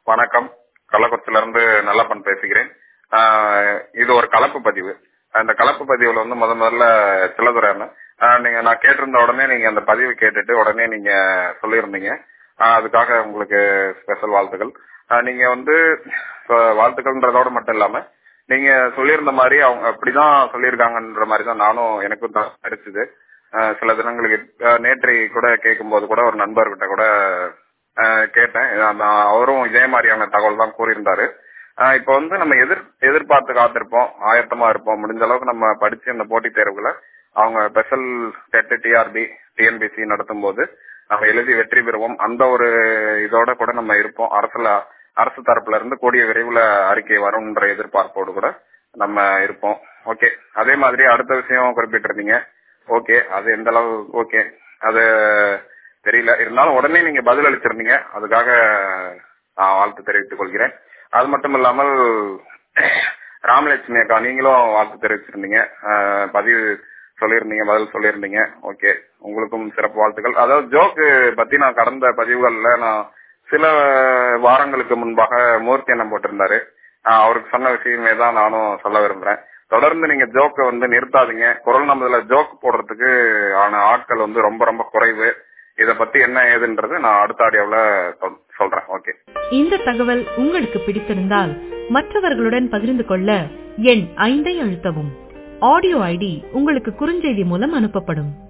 வணக்கம் கள்ளக்குறிச்சியில இருந்து நல்லப்பன் பேசுகிறேன் ஆஹ் இது ஒரு கலப்பு பதிவு அந்த கலப்பு பதிவுல வந்து முத முதல்ல சிலதுரை அண்ணன் ஆஹ் நீங்க நான் கேட்டிருந்த உடனே நீங்க அந்த பதிவு கேட்டுட்டு உடனே நீங்க சொல்லியிருந்தீங்க ஆஹ் அதுக்காக உங்களுக்கு ஸ்பெஷல் வாழ்த்துக்கள் ஆஹ் நீங்க வந்து ஆஹ் வாழ்த்துக்கள்ன்றதோட மட்டும் இல்லாம நீங்க சொல்லியிருந்த மாதிரி அவங்க அப்படிதான் சொல்லியிருக்காங்கன்ற மாதிரி தான் நானும் எனக்கும் தான் கிடைச்சது ஆஹ் சில தினங்களுக்கு ஆஹ் நேற்றை கூட கேட்கும்போது கூட ஒரு நண்பர்கிட்ட கூட ஆஹ் கேட்டேன் நான் அவரும் இதே மாதிரியான தகவல் தான் கூறியிருந்தாரு ஆஹ் இப்ப வந்து நம்ம எதிர் எதிர்பார்த்து காத்திருப்போம் ஆயத்தமா இருப்போம் முடிஞ்ச அளவுக்கு நம்ம படிச்சு இந்த போட்டித் தேர்வுகளை அவங்க ஸ்பெஷல் டெட் டிஆர்பி டிஎன்பிசி நடத்தும் போது நம்ம எழுதி வெற்றி பெறுவோம் அந்த ஒரு இதோட கூட நம்ம இருப்போம் அரசுல அரசு தரப்புல இருந்து கூடிய விரைவில் அறிக்கை வரும்ன்ற எதிர்பார்ப்போடு கூட நம்ம இருப்போம் ஓகே அதே மாதிரி அடுத்த விஷயம் குறிப்பிட்டிருந்தீங்க ஓகே அது எந்த அளவு ஓகே அது தெரியல இருந்தாலும் உடனே நீங்க பதில் அளிச்சிருந்தீங்க அதுக்காக நான் வாழ்த்து தெரிவித்துக் கொள்கிறேன் அது மட்டும் இல்லாமல் ராமலட்சுமி அக்கா நீங்களும் வாழ்த்து தெரிவிச்சிருந்தீங்க ஆஹ் பதிவு சொல்லியிருந்தீங்க பதில் சொல்லியிருந்தீங்க ஓகே உங்களுக்கும் சிறப்பு வாழ்த்துக்கள் அதாவது ஜோக்கு பத்தி நான் கடந்த பதிவுகள்ல நான் சில வாரங்களுக்கு முன்பாக மூர்த்தி எண்ணம் போட்டிருந்தாரு ஆஹ் அவருக்கு சொன்ன விஷயமே தான் நானும் சொல்ல விரும்புறேன் தொடர்ந்து நீங்க ஜோக்கை வந்து நிறுத்தாதீங்க குரல் நம்மதுல ஜோக் போடுறதுக்கு ஆன ஆட்கள் வந்து ரொம்ப ரொம்ப குறைவு இத பத்தி என்ன ஏதுன்றது நான் அடுத்த ஆடியோல சொல்றேன் ஓகே இந்த தகவல் உங்களுக்கு பிடித்திருந்தால் மற்றவர்களுடன் பகிர்ந்து கொள்ள எண் ஐந்தை அழுத்தவும் ஆடியோ ஐடி உங்களுக்கு குறுஞ்செய்தி மூலம் அனுப்பப்படும்